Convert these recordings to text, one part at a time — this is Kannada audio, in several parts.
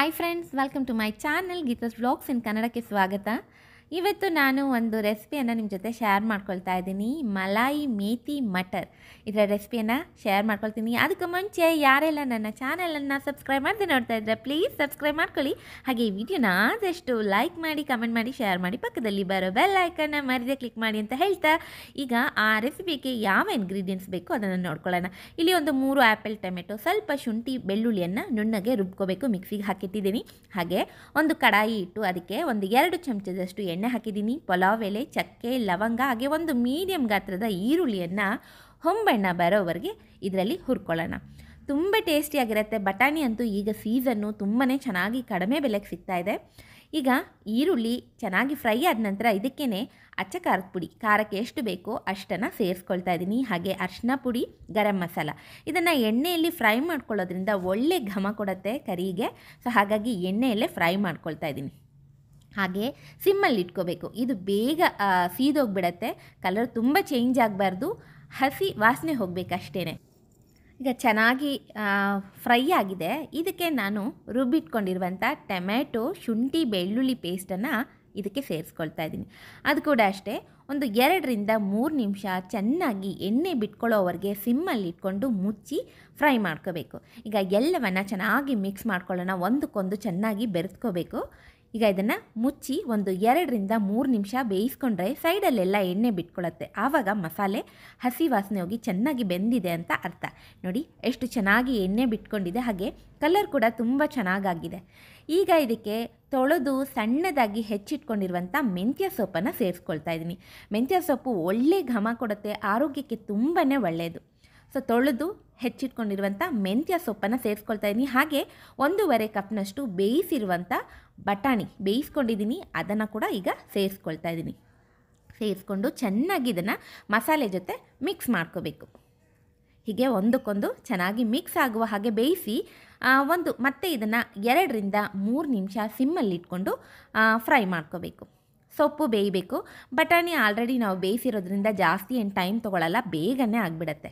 hi friends welcome to my channel Geetha's vlogs in ಕನ್ನಡಕ್ಕೆ ಸ್ವಾಗತ ಇವತ್ತು ನಾನು ಒಂದು ರೆಸಿಪಿಯನ್ನು ನಿಮ್ಮ ಜೊತೆ ಶೇರ್ ಮಾಡ್ಕೊಳ್ತಾ ಇದ್ದೀನಿ ಮಲಾಯಿ ಮೇಥಿ ಮಟರ್ ಇದರ ರೆಸಿಪಿಯನ್ನು ಶೇರ್ ಮಾಡ್ಕೊಳ್ತೀನಿ ಅದಕ್ಕೆ ಮುಂಚೆ ಯಾರೆಲ್ಲ ನನ್ನ ಚಾನಲನ್ನು ಸಬ್ಸ್ಕ್ರೈಬ್ ಮಾಡದೆ ನೋಡ್ತಾ ಇದ್ರೆ ಪ್ಲೀಸ್ ಸಬ್ಸ್ಕ್ರೈಬ್ ಮಾಡ್ಕೊಳ್ಳಿ ಹಾಗೆ ಈ ವಿಡಿಯೋನ ಆದಷ್ಟು ಲೈಕ್ ಮಾಡಿ ಕಮೆಂಟ್ ಮಾಡಿ ಶೇರ್ ಮಾಡಿ ಪಕ್ಕದಲ್ಲಿ ಬರೋ ಬೆಲ್ ಐಕನ್ನ ಮರಿದೆ ಕ್ಲಿಕ್ ಮಾಡಿ ಅಂತ ಹೇಳ್ತಾ ಈಗ ಆ ರೆಸಿಪಿಗೆ ಯಾವ ಇಂಗ್ರೀಡಿಯೆಂಟ್ಸ್ ಬೇಕು ಅದನ್ನು ನೋಡ್ಕೊಳ್ಳೋಣ ಇಲ್ಲಿ ಒಂದು ಮೂರು ಆ್ಯಪಲ್ ಟೊಮೆಟೊ ಸ್ವಲ್ಪ ಶುಂಠಿ ಬೆಳ್ಳುಳ್ಳಿಯನ್ನು ನುಣ್ಣಗೆ ರುಬ್ಕೋಬೇಕು ಮಿಕ್ಸಿಗೆ ಹಾಕಿಟ್ಟಿದ್ದೀನಿ ಹಾಗೆ ಒಂದು ಕಡಾಯಿ ಇಟ್ಟು ಅದಕ್ಕೆ ಒಂದು ಎರಡು ಚಮಚದಷ್ಟು ಎಣ್ಣೆ ಹಾಕಿದ್ದೀನಿ ಪಲಾವ್ ಎಲೆ ಚಕ್ಕೆ ಲವಂಗ ಹಾಗೆ ಒಂದು ಮೀಡಿಯಂ ಗಾತ್ರದ ಈರುಳ್ಳಿಯನ್ನು ಹೊಂಬಣ್ಣ ಬರೋವರೆಗೆ ಇದರಲ್ಲಿ ಹುರ್ಕೊಳ್ಳೋಣ ತುಂಬ ಟೇಸ್ಟಿಯಾಗಿರುತ್ತೆ ಬಟಾಣಿ ಅಂತೂ ಈಗ ಸೀಸನ್ನು ತುಂಬಾ ಚೆನ್ನಾಗಿ ಕಡಿಮೆ ಬೆಲೆಗೆ ಸಿಗ್ತಾ ಇದೆ ಈಗ ಈರುಳ್ಳಿ ಚೆನ್ನಾಗಿ ಫ್ರೈ ಆದ ನಂತರ ಇದಕ್ಕೇ ಅಚ್ಚ ಖಾರದ ಪುಡಿ ಖಾರಕ್ಕೆ ಎಷ್ಟು ಬೇಕೋ ಅಷ್ಟನ್ನು ಸೇರಿಸ್ಕೊಳ್ತಾ ಇದ್ದೀನಿ ಹಾಗೆ ಅರಿಶಿನ ಪುಡಿ ಗರಂ ಮಸಾಲ ಇದನ್ನು ಎಣ್ಣೆಯಲ್ಲಿ ಫ್ರೈ ಮಾಡ್ಕೊಳ್ಳೋದ್ರಿಂದ ಒಳ್ಳೆ ಘಮ ಕೊಡುತ್ತೆ ಕರಿಗೆ ಸೊ ಹಾಗಾಗಿ ಎಣ್ಣೆಯಲ್ಲೇ ಫ್ರೈ ಮಾಡ್ಕೊಳ್ತಾ ಇದ್ದೀನಿ ಹಾಗೆ ಸಿಮ್ಮಲ್ಲಿ ಇಟ್ಕೋಬೇಕು ಇದು ಬೇಗ ಸೀದೋಗ್ಬಿಡತ್ತೆ ಕಲರ್ ತುಂಬ ಚೇಂಜ್ ಆಗಬಾರ್ದು ಹಸಿ ವಾಸನೆ ಹೋಗಬೇಕಷ್ಟೇ ಈಗ ಚೆನ್ನಾಗಿ ಫ್ರೈ ಆಗಿದೆ ಇದಕ್ಕೆ ನಾನು ರುಬ್ಬಿಟ್ಕೊಂಡಿರುವಂಥ ಟೊಮ್ಯಾಟೊ ಶುಂಠಿ ಬೆಳ್ಳುಳ್ಳಿ ಪೇಸ್ಟನ್ನು ಇದಕ್ಕೆ ಸೇರಿಸ್ಕೊಳ್ತಾ ಇದ್ದೀನಿ ಅದು ಕೂಡ ಅಷ್ಟೇ ಒಂದು ಎರಡರಿಂದ ಮೂರು ನಿಮಿಷ ಚೆನ್ನಾಗಿ ಎಣ್ಣೆ ಬಿಟ್ಕೊಳ್ಳೋವರೆಗೆ ಸಿಮ್ಮಲ್ಲಿ ಇಟ್ಕೊಂಡು ಮುಚ್ಚಿ ಫ್ರೈ ಮಾಡ್ಕೋಬೇಕು ಈಗ ಎಲ್ಲವನ್ನು ಚೆನ್ನಾಗಿ ಮಿಕ್ಸ್ ಮಾಡ್ಕೊಳ್ಳೋಣ ಒಂದಕ್ಕೊಂದು ಚೆನ್ನಾಗಿ ಬೆರೆತ್ಕೋಬೇಕು ಈಗ ಇದನ್ನು ಮುಚ್ಚಿ ಒಂದು ಎರಡರಿಂದ ಮೂರು ನಿಮಿಷ ಬೇಯಿಸ್ಕೊಂಡ್ರೆ ಸೈಡಲ್ಲೆಲ್ಲ ಎಣ್ಣೆ ಬಿಟ್ಕೊಳ್ಳುತ್ತೆ ಆವಾಗ ಮಸಾಲೆ ಹಸಿ ವಾಸನೆ ಹೋಗಿ ಚೆನ್ನಾಗಿ ಬೆಂದಿದೆ ಅಂತ ಅರ್ಥ ನೋಡಿ ಎಷ್ಟು ಚೆನ್ನಾಗಿ ಎಣ್ಣೆ ಬಿಟ್ಕೊಂಡಿದೆ ಹಾಗೆ ಕಲರ್ ಕೂಡ ತುಂಬ ಚೆನ್ನಾಗಾಗಿದೆ ಈಗ ಇದಕ್ಕೆ ತೊಳೆದು ಸಣ್ಣದಾಗಿ ಹೆಚ್ಚಿಟ್ಕೊಂಡಿರುವಂಥ ಮೆಂತ್ಯ ಸೊಪ್ಪನ್ನು ಸೇರಿಸ್ಕೊಳ್ತಾ ಇದ್ದೀನಿ ಮೆಂತ್ಯ ಸೊಪ್ಪು ಒಳ್ಳೆ ಘಮ ಕೊಡುತ್ತೆ ಆರೋಗ್ಯಕ್ಕೆ ತುಂಬಾ ಒಳ್ಳೆಯದು ಸೊ ತೊಳೆದು ಹೆಚ್ಚಿಟ್ಕೊಂಡಿರುವಂಥ ಮೆಂತ್ಯ ಸೊಪ್ಪನ್ನು ಸೇರಿಸ್ಕೊಳ್ತಾ ಇದ್ದೀನಿ ಹಾಗೆ ಒಂದೂವರೆ ಕಪ್ನಷ್ಟು ಬೇಯಿಸಿರುವಂಥ ಬಟಾಣಿ ಬೇಯಿಸ್ಕೊಂಡಿದ್ದೀನಿ ಅದನ್ನು ಕೂಡ ಈಗ ಸೇರಿಸ್ಕೊಳ್ತಾ ಇದ್ದೀನಿ ಸೇರಿಸ್ಕೊಂಡು ಚೆನ್ನಾಗಿ ಇದನ್ನು ಮಸಾಲೆ ಜೊತೆ ಮಿಕ್ಸ್ ಮಾಡ್ಕೋಬೇಕು ಹೀಗೆ ಒಂದಕ್ಕೊಂದು ಚೆನ್ನಾಗಿ ಮಿಕ್ಸ್ ಆಗುವ ಹಾಗೆ ಬೇಯಿಸಿ ಒಂದು ಮತ್ತೆ ಇದನ್ನು ಎರಡರಿಂದ ಮೂರು ನಿಮಿಷ ಸಿಮ್ಮಲ್ಲಿ ಇಟ್ಕೊಂಡು ಫ್ರೈ ಮಾಡ್ಕೋಬೇಕು ಸೊಪ್ಪು ಬೇಯಬೇಕು ಬಟಾಣಿ ಆಲ್ರೆಡಿ ನಾವು ಬೇಯಿಸಿರೋದ್ರಿಂದ ಜಾಸ್ತಿ ಏನು ಟೈಮ್ ತೊಗೊಳ್ಳಲ್ಲ ಬೇಗನೆ ಆಗಿಬಿಡತ್ತೆ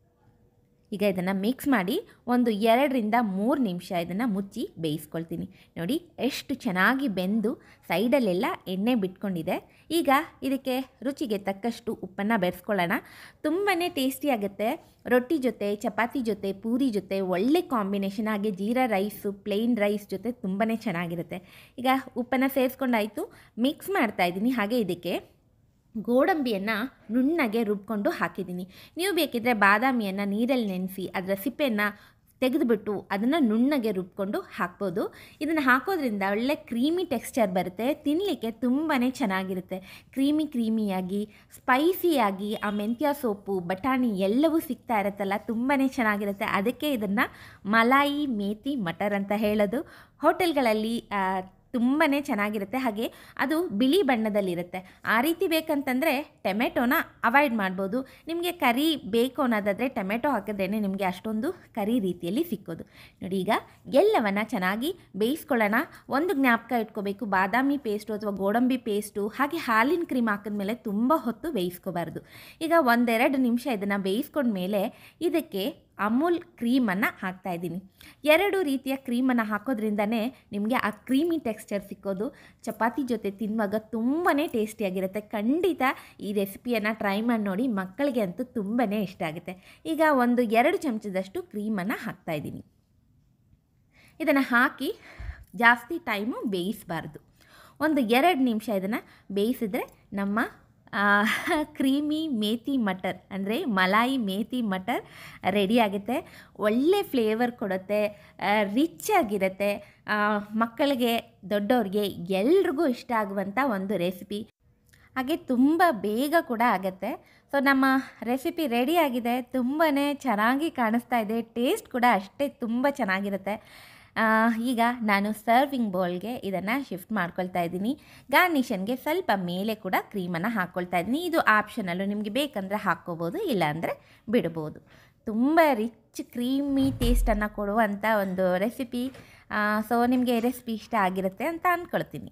ಈಗ ಇದನ್ನು ಮಿಕ್ಸ್ ಮಾಡಿ ಒಂದು ಎರಡರಿಂದ ಮೂರು ನಿಮಿಷ ಇದನ್ನು ಮುಚ್ಚಿ ಬೇಯಿಸ್ಕೊಳ್ತೀನಿ ನೋಡಿ ಎಷ್ಟು ಚೆನ್ನಾಗಿ ಬೆಂದು ಸೈಡಲ್ಲೆಲ್ಲ ಎಣ್ಣೆ ಬಿಟ್ಕೊಂಡಿದೆ ಈಗ ಇದಕ್ಕೆ ರುಚಿಗೆ ತಕ್ಕಷ್ಟು ಉಪ್ಪನ್ನು ಬೆರೆಸ್ಕೊಳ್ಳೋಣ ತುಂಬಾ ಟೇಸ್ಟಿಯಾಗುತ್ತೆ ರೊಟ್ಟಿ ಜೊತೆ ಚಪಾತಿ ಜೊತೆ ಪೂರಿ ಜೊತೆ ಒಳ್ಳೆ ಕಾಂಬಿನೇಷನ್ ಹಾಗೆ ಜೀರಾ ರೈಸು ಪ್ಲೇನ್ ರೈಸ್ ಜೊತೆ ತುಂಬಾ ಚೆನ್ನಾಗಿರುತ್ತೆ ಈಗ ಉಪ್ಪನ್ನು ಸೇರಿಸ್ಕೊಂಡಾಯಿತು ಮಿಕ್ಸ್ ಮಾಡ್ತಾಯಿದ್ದೀನಿ ಹಾಗೆ ಇದಕ್ಕೆ ಗೋಡಂಬಿಯನ್ನು ನುಣ್ಣಗೆ ರುಬ್ಕೊಂಡು ಹಾಕಿದ್ದೀನಿ ನೀವು ಬೇಕಿದ್ದರೆ ಬಾದಾಮಿಯನ್ನು ನೀರಲ್ಲಿ ನೆನೆಸಿ ಅದರ ಸಿಪ್ಪೆಯನ್ನು ತೆಗೆದುಬಿಟ್ಟು ಅದನ್ನು ನುಣ್ಣಗೆ ರುಬ್ಕೊಂಡು ಹಾಕ್ಬೋದು ಇದನ್ನು ಹಾಕೋದ್ರಿಂದ ಒಳ್ಳೆ ಕ್ರೀಮಿ ಟೆಕ್ಸ್ಚರ್ ಬರುತ್ತೆ ತಿನ್ನಲಿಕ್ಕೆ ತುಂಬಾ ಚೆನ್ನಾಗಿರುತ್ತೆ ಕ್ರೀಮಿ ಕ್ರೀಮಿಯಾಗಿ ಸ್ಪೈಸಿಯಾಗಿ ಆ ಮೆಂತ್ಯ ಸೊಪ್ಪು ಬಟಾಣಿ ಎಲ್ಲವೂ ಸಿಗ್ತಾ ಇರುತ್ತಲ್ಲ ತುಂಬಾ ಚೆನ್ನಾಗಿರುತ್ತೆ ಅದಕ್ಕೆ ಇದನ್ನು ಮಲಾಯಿ ಮೇಥಿ ಮಟರ್ ಅಂತ ಹೇಳೋದು ಹೋಟೆಲ್ಗಳಲ್ಲಿ ತುಂಬಾ ಚೆನ್ನಾಗಿರುತ್ತೆ ಹಾಗೆ ಅದು ಬಿಳಿ ಬಣ್ಣದಲ್ಲಿರುತ್ತೆ ಆ ರೀತಿ ಬೇಕಂತಂದರೆ ಟೊಮೆಟೊನ ಅವಾಯ್ಡ್ ಮಾಡ್ಬೋದು ನಿಮಗೆ ಕರಿ ಬೇಕು ಅನ್ನೋದಾದರೆ ಟೊಮೆಟೊ ಹಾಕಿದ್ರೇ ನಿಮಗೆ ಅಷ್ಟೊಂದು ಕರಿ ರೀತಿಯಲ್ಲಿ ಸಿಕ್ಕೋದು ನೋಡಿ ಈಗ ಎಲ್ಲವನ್ನು ಚೆನ್ನಾಗಿ ಬೇಯಿಸ್ಕೊಳ್ಳೋಣ ಒಂದು ಜ್ಞಾಪಕ ಇಟ್ಕೋಬೇಕು ಬಾದಾಮಿ ಪೇಸ್ಟು ಅಥವಾ ಗೋಡಂಬಿ ಪೇಸ್ಟು ಹಾಗೆ ಹಾಲಿನ ಕ್ರೀಮ್ ಹಾಕಿದ್ಮೇಲೆ ತುಂಬ ಹೊತ್ತು ಬೇಯಿಸ್ಕೋಬಾರ್ದು ಈಗ ಒಂದೆರಡು ನಿಮಿಷ ಇದನ್ನು ಬೇಯಿಸ್ಕೊಂಡ್ಮೇಲೆ ಇದಕ್ಕೆ ಅಮೂಲ್ ಕ್ರೀಮನ್ನು ಹಾಕ್ತಾ ಇದ್ದೀನಿ ಎರಡು ರೀತಿಯ ಕ್ರೀಮನ್ನು ಹಾಕೋದ್ರಿಂದನೇ ನಿಮಗೆ ಆ ಕ್ರೀಮಿ ಟೆಕ್ಸ್ಚರ್ ಸಿಕ್ಕೋದು ಚಪಾತಿ ಜೊತೆ ತಿನ್ನುವಾಗ ತುಂಬಾ ಟೇಸ್ಟಿಯಾಗಿರುತ್ತೆ ಖಂಡಿತ ಈ ರೆಸಿಪಿಯನ್ನು ಟ್ರೈ ಮಾಡಿ ನೋಡಿ ಮಕ್ಕಳಿಗೆ ಅಂತೂ ತುಂಬಾ ಇಷ್ಟ ಆಗುತ್ತೆ ಈಗ ಒಂದು ಎರಡು ಚಮಚದಷ್ಟು ಕ್ರೀಮನ್ನು ಹಾಕ್ತಾ ಇದ್ದೀನಿ ಇದನ್ನು ಹಾಕಿ ಜಾಸ್ತಿ ಟೈಮು ಬೇಯಿಸಬಾರ್ದು ಒಂದು ಎರಡು ನಿಮಿಷ ಇದನ್ನು ಬೇಯಿಸಿದ್ರೆ ನಮ್ಮ ಕ್ರೀಮಿ ಮೇಥಿ ಮಟರ್ ಅಂದರೆ ಮಲಾಯಿ ಮೇಥಿ ಮಟರ್ ರೆಡಿ ಆಗುತ್ತೆ ಒಳ್ಳೆ ಫ್ಲೇವರ್ ಕೊಡುತ್ತೆ ರಿಚ್ ಆಗಿರುತ್ತೆ ಮಕ್ಕಳಿಗೆ ದೊಡ್ಡವ್ರಿಗೆ ಎಲ್ರಿಗೂ ಇಷ್ಟ ಆಗುವಂಥ ಒಂದು ರೆಸಿಪಿ ಹಾಗೆ ತುಂಬ ಬೇಗ ಕೂಡ ಆಗುತ್ತೆ ಸೊ ನಮ್ಮ ರೆಸಿಪಿ ರೆಡಿ ಆಗಿದೆ ತುಂಬಾ ಚೆನ್ನಾಗಿ ಕಾಣಿಸ್ತಾ ಇದೆ ಟೇಸ್ಟ್ ಕೂಡ ಅಷ್ಟೇ ತುಂಬ ಚೆನ್ನಾಗಿರುತ್ತೆ ಈಗ ನಾನು ಸರ್ವಿಂಗ್ ಬೌಲ್ಗೆ ಇದನ್ನು ಶಿಫ್ಟ್ ಮಾಡ್ಕೊಳ್ತಾ ಇದ್ದೀನಿ ಗಾರ್ನಿಷನ್ಗೆ ಸ್ವಲ್ಪ ಮೇಲೆ ಕೂಡ ಕ್ರೀಮನ್ನು ಹಾಕ್ಕೊಳ್ತಾ ಇದ್ದೀನಿ ಇದು ಆಪ್ಷನಲ್ಲು ನಿಮಗೆ ಬೇಕಂದರೆ ಹಾಕ್ಕೋಬೋದು ಇಲ್ಲಾಂದರೆ ಬಿಡ್ಬೋದು ತುಂಬ ರಿಚ್ ಕ್ರೀಮಿ ಟೇಸ್ಟನ್ನು ಕೊಡುವಂಥ ಒಂದು ರೆಸಿಪಿ ಸೊ ನಿಮಗೆ ರೆಸಿಪಿ ಇಷ್ಟ ಆಗಿರುತ್ತೆ ಅಂತ ಅಂದ್ಕೊಳ್ತೀನಿ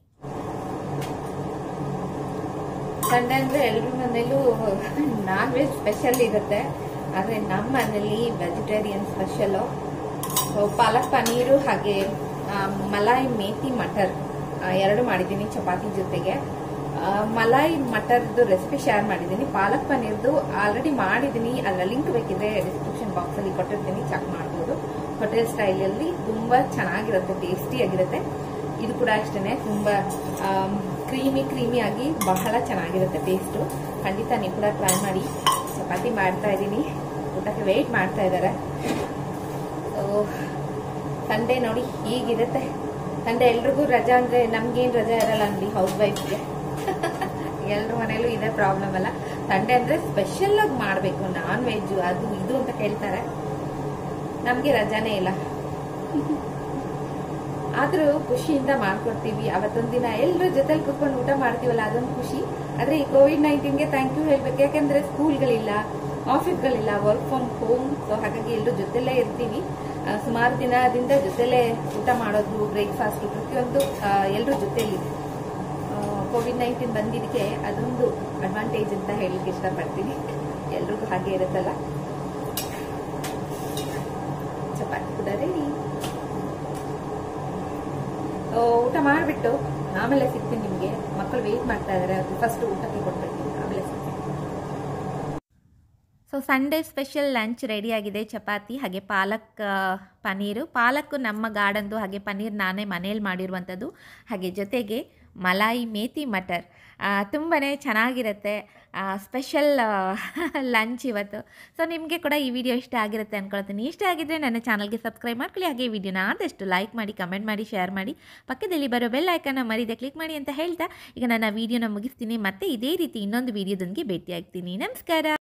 ಸಂಡೆ ಅಂದರೆ ಎಲ್ಲರ ಮನೇಲೂ ನಾನ್ ವೆಜ್ ಸ್ಪೆಷಲ್ ಇರುತ್ತೆ ಆದರೆ ನಮ್ಮ ಮನೇಲಿ vegetarian special so palak paneer ಹಾಗೆ ಆ, ಮಲಾಯಿ ಮೇಥಿ ಮಟರ್ ಆ, ಎರಡು ಮಾಡಿದ್ದೀನಿ ಚಪಾತಿ ಜೊತೆಗೆ ಆ, ಮಲಾಯಿ ಮಟರ್ದು ರೆಸಿಪಿ ಶೇರ್ ಮಾಡಿದ್ದೀನಿ ಪಾಲಕ್ ಪನ್ನೀರ್ದು ಆಲ್ರೆಡಿ ಮಾಡಿದ್ದೀನಿ ಅದರ ಲಿಂಕ್ ಬೇಕಿದ್ರೆ ಡಿಸ್ಕ್ರಿಪ್ಷನ್ ಬಾಕ್ಸಲ್ಲಿ ಕೊಟ್ಟಿರ್ತೀನಿ ಚೆಕ್ ಮಾಡ್ಬೋದು ಹೋಟೆಲ್ ಸ್ಟೈಲಲ್ಲಿ ತುಂಬ ಚೆನ್ನಾಗಿರುತ್ತೆ ಟೇಸ್ಟಿಯಾಗಿರುತ್ತೆ ಇದು ಕೂಡ ಅಷ್ಟೇ ತುಂಬ ಕ್ರೀಮಿ ಕ್ರೀಮಿ ಆಗಿ ಬಹಳ ಚೆನ್ನಾಗಿರುತ್ತೆ ಟೇಸ್ಟು ಖಂಡಿತ ನೀವು ಕೂಡ ಟ್ರೈ ಮಾಡಿ ಚಪಾತಿ ಮಾಡ್ತಾ ಇದ್ದೀನಿ ಊಟಕ್ಕೆ ವೆಯ್ಟ್ ಮಾಡ್ತಾ ಇದ್ದಾರೆ ಸೊ ಸಂಡೇ ನೋಡಿ ಹೀಗಿರುತ್ತೆ ಸಂಡೇ ಎಲ್ರಿಗೂ ರಜಾ ಅಂದ್ರೆ ನಮ್ಗೇನ್ ರಜಾ ಇರಲ್ಲ ಅಂದಿ ಹೌಸ್ ವೈಫ್ಗೆ ಎಲ್ರ ಮನೇಲೂ ಇದೇ ಪ್ರಾಬ್ಲಮ್ ಅಲ್ಲ ಸಂಡೇ ಅಂದ್ರೆ ಸ್ಪೆಷಲ್ ಆಗಿ ಮಾಡಬೇಕು ನಾನ್ ವೆಜ್ ಅದು ಇದು ಅಂತ ಕೇಳ್ತಾರೆ ನಮ್ಗೆ ರಜಾನೇ ಇಲ್ಲ ಆದ್ರೂ ಖುಷಿಯಿಂದ ಮಾಡ್ಕೊಡ್ತೀವಿ ಅವತ್ತೊಂದ್ ದಿನ ಎಲ್ಲರೂ ಜೊತೆಲಿ ಕುತ್ಕೊಂಡು ಊಟ ಮಾಡ್ತೀವಲ್ಲ ಅದೊಂದು ಖುಷಿ ಆದ್ರೆ ಈ ಕೋವಿಡ್ ನೈನ್ಟೀನ್ಗೆ ಥ್ಯಾಂಕ್ ಯು ಹೇಳ್ಬೇಕು ಯಾಕಂದ್ರೆ ಸ್ಕೂಲ್ಗಳಿಲ್ಲ ಆಫೀಸ್ಗಳಿಲ್ಲ ವರ್ಕ್ ಫ್ರಮ್ ಹೋಮ್ ಸೊ ಹಾಗಾಗಿ ಎಲ್ಲರೂ ಜೊತೆಲೇ ಇರ್ತೀವಿ ಆ, ಸುಮಾರು ದಿನದಿಂದ ಜೊತೆಲೇ ಊಟ ಮಾಡೋದು ಬ್ರೇಕ್ಫಾಸ್ಟ್ ಪ್ರತಿಯೊಂದು ಎಲ್ಲರೂ ಜೊತೆಲಿ ಕೋವಿಡ್ ನೈನ್ಟೀನ್ ಬಂದಿದ್ದಕ್ಕೆ ಅದೊಂದು ಅಡ್ವಾಂಟೇಜ್ ಅಂತ ಹೇಳಲಿಕ್ಕೆ ಇಷ್ಟಪಡ್ತೀನಿ ಎಲ್ರಿಗೂ ಹಾಗೆ ಇರುತ್ತಲ್ಲ ಚಪಾತಿ ಕೂಡ ರೆಡಿ ಊಟ ಮಾಡಿಬಿಟ್ಟು ಆಮೇಲೆ ಸಿಗ್ತೀನಿ ನಿಮಗೆ ಮಕ್ಕಳು ವೆಯ್ಟ್ ಮಾಡ್ತಾ ಇದ್ದಾರೆ ಫಸ್ಟ್ ಊಟಕ್ಕೆ ಕೊಟ್ಬಿಡ್ತೀನಿ ಆಮೇಲೆ ಸಿಗ್ತೀನಿ ಸೊ ಸಂಡೇ ಸ್ಪೆಷಲ್ ಲಂಚ್ ರೆಡಿಯಾಗಿದೆ ಚಪಾತಿ ಹಾಗೆ ಪಾಲಕ್ ಆ, ಪನ್ನೀರು ಪಾಲಕ್ಕು ನಮ್ಮ ಗಾರ್ಡನ್ದು ಹಾಗೆ ಪನ್ನೀರ್ ನಾನೇ ಮನೇಲಿ ಮಾಡಿರುವಂಥದ್ದು ಹಾಗೆ ಜೊತೆಗೆ ಮಲಾಯಿ ಮೇಥಿ ಮಟರ್ ತುಂಬಾ ಚೆನ್ನಾಗಿರುತ್ತೆ ಸ್ಪೆಷಲ್ ಲಂಚ್ ಇವತ್ತು ಸೊ ನಿಮಗೆ ಕೂಡ ಈ ವಿಡಿಯೋ ಇಷ್ಟ ಆಗಿರುತ್ತೆ ಅಂದ್ಕೊಳ್ತೀನಿ ಇಷ್ಟ ಆಗಿದ್ದರೆ ನನ್ನ ಚಾನಲ್ಗೆ ಸಬ್ಸ್ಕ್ರೈಬ್ ಮಾಡ್ಕೊಳ್ಳಿ ಹಾಗೆ ಈ ವಿಡಿಯೋನ ಆದಷ್ಟು ಲೈಕ್ ಮಾಡಿ ಕಮೆಂಟ್ ಮಾಡಿ ಶೇರ್ ಮಾಡಿ ಪಕ್ಕದಲ್ಲಿ ಬರೋ ಬೆಲ್ ಐಕನ್ನ ಮರಿದೆ ಕ್ಲಿಕ್ ಮಾಡಿ ಅಂತ ಹೇಳ್ತಾ ಈಗ ನನ್ನ ವಿಡಿಯೋನ ಮುಗಿಸ್ತೀನಿ ಮತ್ತೆ ಇದೇ ರೀತಿ ಇನ್ನೊಂದು ವಿಡಿಯೋದೊಂದಿಗೆ ಭೇಟಿಯಾಗ್ತೀನಿ ನಮಸ್ಕಾರ